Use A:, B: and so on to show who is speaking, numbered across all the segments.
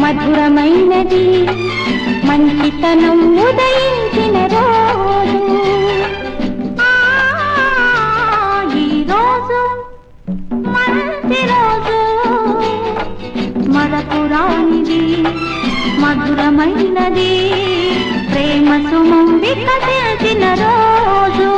A: మధురమైనది మంచితనం ఉదయించిన రోజు ఆ, ఈ రోజు మంచి రోజు మరపురానిది మధురమైనది ప్రేమ సుమం వికసించిన రోజు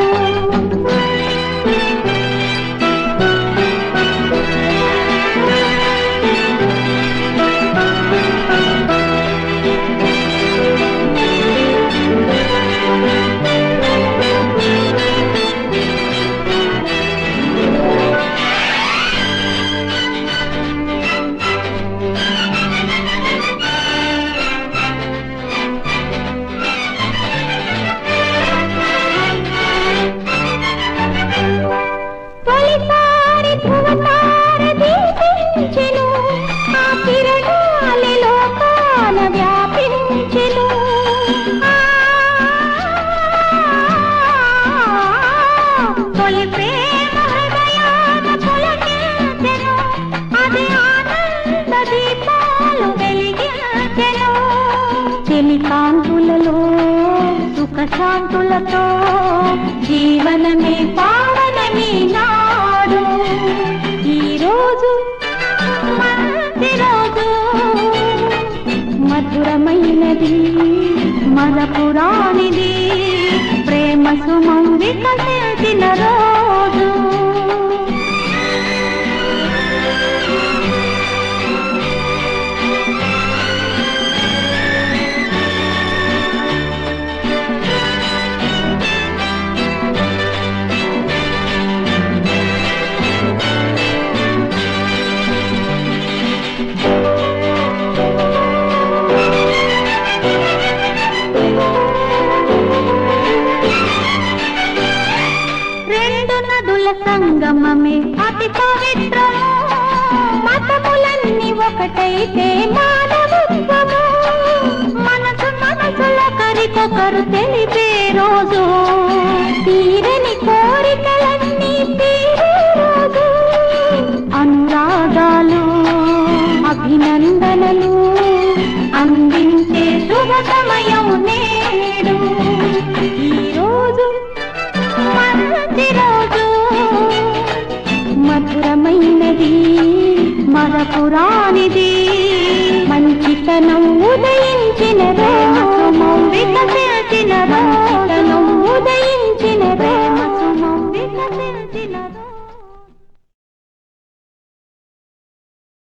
A: తొలిసారి ధృవతార దీపించెను ఆ కిరణాలి లోకాన వ్యాపించెను ఆ, తొలి ప్రేమ హృదయాన పులకించెను అది ఆనంద దీపాలు వెలిగించెను చెలికాంతులలో సుఖ శాంతులతో జీవనమే పావనమి నాడు ఈ రోజు మంచి రోజు మధురమైనది మరపురానిది ప్రేమ సుమం వికసించిన రోజు రెండు నదుల సంగమమే అతి పవిత్రము మతములన్నీ ఒకటైతే మానవత్వము మనసు మనసుల కరికొకరు తెలిపే రోజు తీరని కోరికలన్నీ తీరే రోజు అనురాగాలు అభినందనలు అందించే శుభ సమయం నేడు ఈ రోజు మంచి రోజు మధురమైనది మరపురానిది మంచితనం ఉదయించిన రోజు